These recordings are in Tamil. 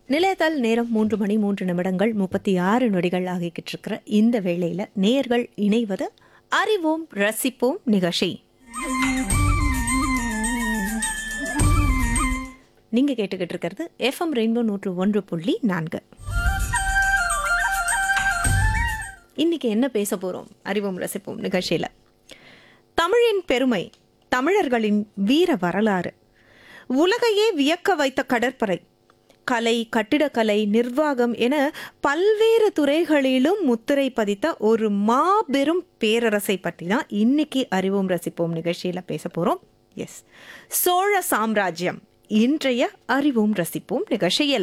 நிலையத்தால் நேரம் மூன்று மணி மூன்று நிமிடங்கள் முப்பத்தி ஆறு நொடிகள் ஆகிக்கிட்டு இருக்கிற இந்த வேளையில நேர்கள் இணைவது அறிவோம் ரசிப்போம் நிகழ்ச்சி நீங்க கேட்டுக்கிட்டு இருக்கிறது எஃப்எம் ரெயின்போ நூற்று ஒன்று புள்ளி நான்கு இன்னைக்கு என்ன பேச போறோம் அறிவோம் ரசிப்போம் நிகழ்ச்சியில தமிழின் பெருமை தமிழர்களின் வீர வரலாறு உலகையே வியக்க வைத்த கடற்படை கலை கட்டிடக்கலை நிர்வாகம் என பல்வேறு துறைகளிலும் முத்திரை பதித்த ஒரு மாபெரும் பேரரசை பற்றி தான் இன்னைக்கு அறிவோம் ரசிப்போம் நிகழ்ச்சியில் பேச போகிறோம் எஸ் சோழ சாம்ராஜ்யம் இன்றைய அறிவோம் ரசிப்போம் நிகழ்ச்சியில்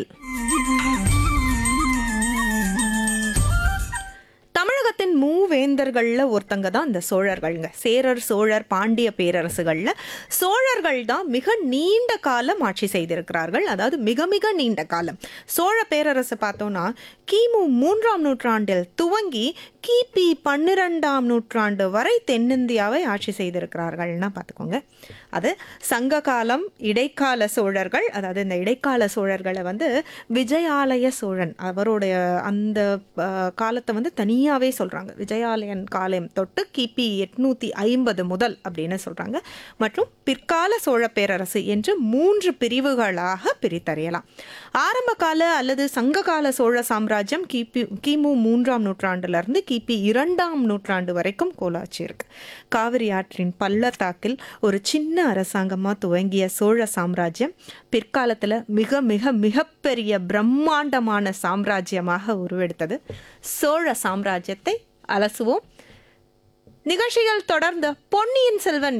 தமிழகத்தின் மூவேந்தர்கள்ல ஒருத்தங்க தான் இந்த சோழர்கள்ங்க சேரர் சோழர் பாண்டிய பேரரசுகள்ல சோழர்கள் தான் மிக நீண்ட காலம் ஆட்சி செய்திருக்கிறார்கள் அதாவது மிக மிக நீண்ட காலம் சோழ பேரரசு பார்த்தோம்னா கிமு மூன்றாம் நூற்றாண்டில் துவங்கி கிபி பன்னிரெண்டாம் நூற்றாண்டு வரை தென்னிந்தியாவை ஆட்சி செய்திருக்கிறார்கள்னா பார்த்துக்கோங்க அது சங்க காலம் இடைக்கால சோழர்கள் அதாவது இந்த இடைக்கால சோழர்களை வந்து விஜயாலய சோழன் அவருடைய அந்த அஹ், காலத்தை வந்து தனியாகவே சொல்கிறாங்க விஜயாலயன் காலம் தொட்டு கிபி எட்நூற்றி ஐம்பது முதல் அப்படின்னு சொல்கிறாங்க மற்றும் பிற்கால சோழ பேரரசு என்று மூன்று பிரிவுகளாக பிரித்தறியலாம் ஆரம்ப கால அல்லது சங்ககால சோழ சாம்ராஜ்யம் கிபி கிமு மூன்றாம் நூற்றாண்டுலேருந்து கிபி இரண்டாம் நூற்றாண்டு வரைக்கும் கோலாச்சி இருக்கு காவிரி ஆற்றின் பள்ளத்தாக்கில் ஒரு சின்ன அரசாங்கமாக துவங்கிய சோழ சாம்ராஜ்யம் பிற்காலத்தில் மிக மிக மிகப்பெரிய பிரம்மாண்டமான சாம்ராஜ்யமாக உருவெடுத்தது சோழ சாம்ராஜ்யத்தை அலசுவோம் நிகழ்ச்சிகள் தொடர்ந்த பொன்னியின் செல்வன்